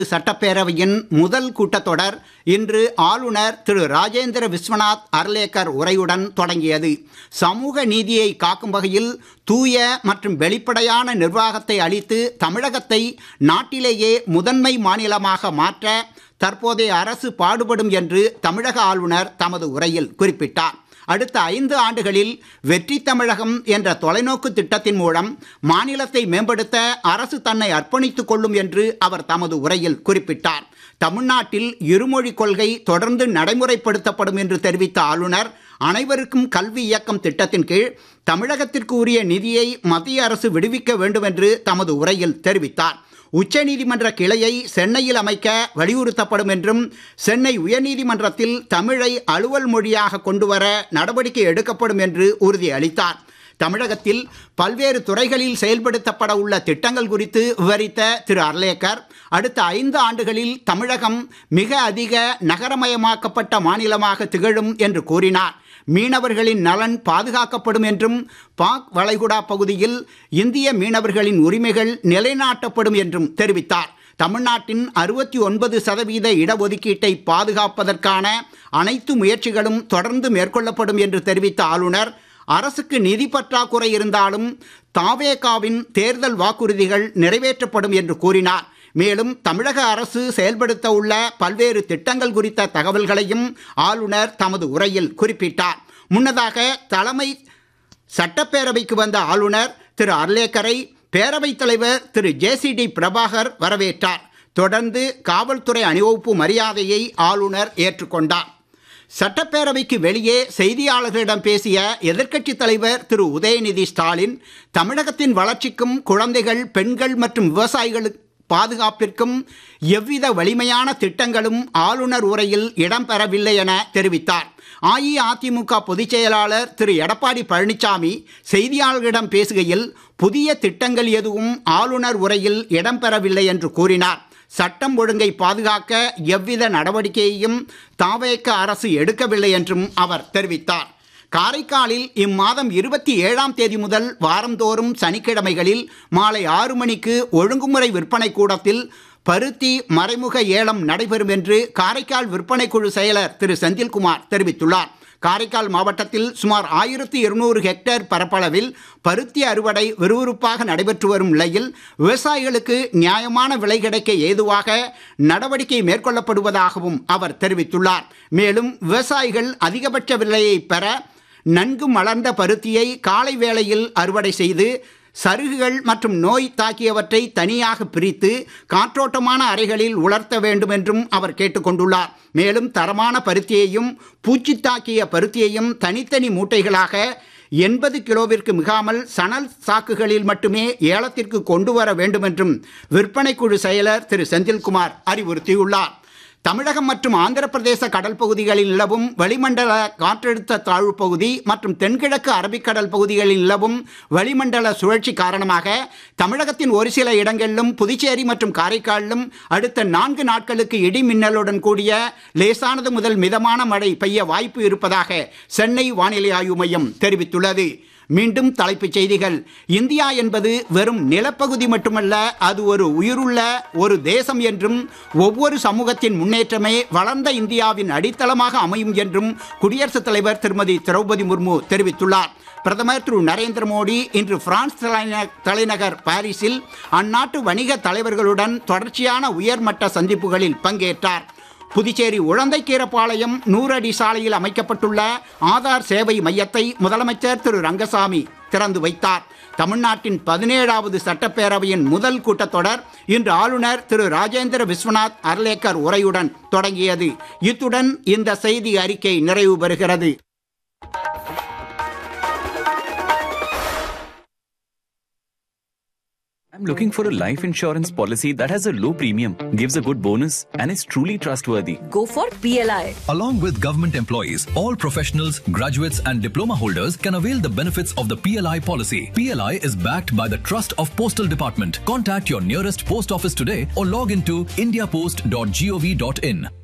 சட்டப்பேரவையின் முதல் கூட்டத்தொடர் இன்று ஆளுநர் திரு ராஜேந்திர விஸ்வநாத் அர்லேக்கர் உரையுடன் தொடங்கியது சமூக நீதியை காக்கும் வகையில் தூய மற்றும் வெளிப்படையான நிர்வாகத்தை அளித்து தமிழகத்தை நாட்டிலேயே முதன்மை மாநிலமாக மாற்ற தற்போதைய அரசு பாடுபடும் என்று தமிழக ஆளுநர் தமது உரையில் குறிப்பிட்டார் அடுத்த ஐந்து ஆண்டுகளில் வெற்றி தமிழகம் என்ற தொலைநோக்கு திட்டத்தின் மூலம் மாநிலத்தை மேம்படுத்த அரசு தன்னை அர்ப்பணித்துக் கொள்ளும் என்று அவர் தமது உரையில் குறிப்பிட்டார் தமிழ்நாட்டில் இருமொழி கொள்கை தொடர்ந்து நடைமுறைப்படுத்தப்படும் என்று தெரிவித்த ஆளுநர் அனைவருக்கும் கல்வி இயக்கம் திட்டத்தின் கீழ் தமிழகத்திற்கு உரிய நிதியை மத்திய அரசு விடுவிக்க வேண்டும் என்று தமது உரையில் தெரிவித்தார் உச்சநீதிமன்ற கிளையை சென்னையில் அமைக்க வலியுறுத்தப்படும் என்றும் சென்னை உயர்நீதிமன்றத்தில் தமிழை அலுவல் மொழியாக கொண்டுவர நடவடிக்கை எடுக்கப்படும் என்று உறுதியளித்தார் தமிழகத்தில் பல்வேறு துறைகளில் செயல்படுத்தப்பட உள்ள திட்டங்கள் குறித்து விவரித்த திரு அர்லேக்கர் அடுத்த ஐந்து ஆண்டுகளில் தமிழகம் மிக அதிக நகரமயமாக்கப்பட்ட மாநிலமாக திகழும் என்று கூறினார் மீனவர்களின் நலன் பாதுகாக்கப்படும் என்றும் பாக் வளைகுடா பகுதியில் இந்திய மீனவர்களின் உரிமைகள் நிலைநாட்டப்படும் என்றும் தெரிவித்தார் தமிழ்நாட்டின் அறுபத்தி ஒன்பது சதவீத இடஒதுக்கீட்டை பாதுகாப்பதற்கான அனைத்து முயற்சிகளும் தொடர்ந்து மேற்கொள்ளப்படும் என்று தெரிவித்த ஆளுநர் அரசுக்கு நிதி பற்றாக்குறை இருந்தாலும் தாவேகாவின் தேர்தல் வாக்குறுதிகள் நிறைவேற்றப்படும் என்று கூறினார் மேலும் தமிழக அரசு செயல்படுத்த உள்ள பல்வேறு திட்டங்கள் குறித்த தகவல்களையும் ஆளுநர் தமது உரையில் குறிப்பிட்டார் முன்னதாக தலைமை சட்டப்பேரவைக்கு வந்த ஆளுநர் திரு அர்லேக்கரை பேரவைத் தலைவர் திரு ஜேசிடி பிரபாகர் வரவேற்றார் தொடர்ந்து காவல்துறை அணிவகுப்பு மரியாதையை ஆளுநர் ஏற்றுக்கொண்டார் சட்டப்பேரவைக்கு வெளியே செய்தியாளர்களிடம் பேசிய எதிர்க்கட்சித் தலைவர் திரு உதயநிதி ஸ்டாலின் தமிழகத்தின் வளர்ச்சிக்கும் குழந்தைகள் பெண்கள் மற்றும் விவசாயிகளுக்கு பாதுகாப்பிற்கும் எவ்வித வலிமையான திட்டங்களும் ஆளுநர் உரையில் இடம்பெறவில்லை என தெரிவித்தார் அஇஅதிமுக பொதுச் செயலாளர் திரு எடப்பாடி பழனிசாமி செய்தியாளர்களிடம் பேசுகையில் புதிய திட்டங்கள் எதுவும் ஆளுநர் உரையில் இடம்பெறவில்லை என்று கூறினார் சட்டம் ஒழுங்கை பாதுகாக்க எவ்வித நடவடிக்கையையும் தாவேக்க அரசு எடுக்கவில்லை என்றும் அவர் தெரிவித்தார் காரைக்காலில் இம்மாதம் இருபத்தி ஏழாம் தேதி முதல் வாரந்தோறும் சனிக்கிழமைகளில் மாலை ஆறு மணிக்கு ஒழுங்குமுறை விற்பனை கூடத்தில் பருத்தி மறைமுக ஏலம் நடைபெறும் என்று காரைக்கால் விற்பனை குழு செயலர் திரு செந்தில்குமார் தெரிவித்துள்ளார் காரைக்கால் மாவட்டத்தில் சுமார் ஆயிரத்தி இருநூறு ஹெக்டேர் பரப்பளவில் பருத்தி அறுவடை விறுவிறுப்பாக நடைபெற்று வரும் நிலையில் விவசாயிகளுக்கு நியாயமான விலை கிடைக்க ஏதுவாக நடவடிக்கை மேற்கொள்ளப்படுவதாகவும் அவர் தெரிவித்துள்ளார் மேலும் விவசாயிகள் அதிகபட்ச விலையை பெற நன்கு மலர்ந்த பருத்தியை காலை வேளையில் அறுவடை செய்து சருகுகள் மற்றும் நோய் தாக்கியவற்றை தனியாக பிரித்து காற்றோட்டமான அறைகளில் உலர்த்த வேண்டும் என்றும் அவர் கேட்டுக்கொண்டுள்ளார் மேலும் தரமான பருத்தியையும் பூச்சி தாக்கிய பருத்தியையும் தனித்தனி மூட்டைகளாக எண்பது கிலோவிற்கு மிகாமல் சணல் சாக்குகளில் மட்டுமே ஏலத்திற்கு கொண்டு வர வேண்டும் என்றும் விற்பனை குழு செயலர் திரு செந்தில்குமார் அறிவுறுத்தியுள்ளார் தமிழகம் மற்றும் ஆந்திர பிரதேச கடல் பகுதிகளில் நிலவும் வளிமண்டல காற்றழுத்த தாழ்வு பகுதி மற்றும் தென்கிழக்கு அரபிக்கடல் பகுதிகளில் நிலவும் வளிமண்டல சுழற்சி காரணமாக தமிழகத்தின் ஒரு சில இடங்களிலும் புதுச்சேரி மற்றும் காரைக்காலிலும் அடுத்த நான்கு நாட்களுக்கு இடி மின்னலுடன் கூடிய லேசானது முதல் மிதமான மழை பெய்ய வாய்ப்பு இருப்பதாக சென்னை வானிலை ஆய்வு மையம் தெரிவித்துள்ளது மீண்டும் தலைப்புச் செய்திகள் இந்தியா என்பது வெறும் நிலப்பகுதி மட்டுமல்ல அது ஒரு உயிருள்ள ஒரு தேசம் என்றும் ஒவ்வொரு சமூகத்தின் முன்னேற்றமே வளர்ந்த இந்தியாவின் அடித்தளமாக அமையும் என்றும் குடியரசுத் தலைவர் திருமதி திரௌபதி முர்மு தெரிவித்துள்ளார் பிரதமர் திரு நரேந்திர மோடி இன்று பிரான்ஸ் தலைந- தலைநகர் பாரிஸில் அந்நாட்டு வணிக தலைவர்களுடன் தொடர்ச்சியான உயர்மட்ட சந்திப்புகளில் பங்கேற்றார் புதுச்சேரி உழந்தைக்கீரப்பாளையம் நூறு அடி சாலையில் அமைக்கப்பட்டுள்ள ஆதார் சேவை மையத்தை முதலமைச்சர் திரு ரங்கசாமி திறந்து வைத்தார் தமிழ்நாட்டின் பதினேழாவது சட்டப்பேரவையின் முதல் கூட்டத்தொடர் இன்று ஆளுநர் திரு ராஜேந்திர விஸ்வநாத் அர்லேக்கர் உரையுடன் தொடங்கியது இத்துடன் இந்த செய்தி அறிக்கை நிறைவு பெறுகிறது I'm looking for a life insurance policy that has a low premium, gives a good bonus, and is truly trustworthy. Go for PLI. Along with government employees, all professionals, graduates, and diploma holders can avail the benefits of the PLI policy. PLI is backed by the Trust of Postal Department. Contact your nearest post office today or log into indiapost.gov.in.